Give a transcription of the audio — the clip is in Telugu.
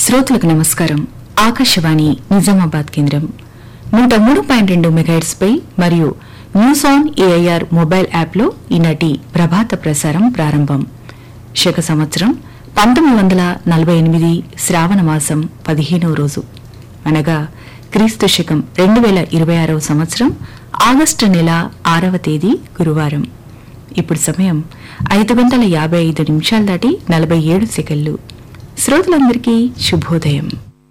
శ్రోతలకు నమస్కారం ఆకాశవాణి నిజామాబాద్ కేంద్రం నూట మూడు పాయింట్ రెండు మెగాహెట్స్ పై మరియు న్యూస్ ఆన్ ఏఐఆర్ మొబైల్ యాప్లో ఈనాటి ప్రభాత ప్రసారం ప్రారంభం శక సంవత్సరం పంతొమ్మిది వందల నలభై ఎనిమిది శ్రావణ మాసం పదిహేనవ రోజు అనగా క్రీస్తు శకం రెండు వేల ఇరవై ఆరవ సంవత్సరం ఆగస్టు నెల ఆరవ తేదీ గురువారం ఇప్పుడు సమయం ఐదు గంటల యాభై ఐదు నిమిషాలు దాటి నలభై ఏడు సెకండ్లు శ్రోతలందరికీ శుభోదయం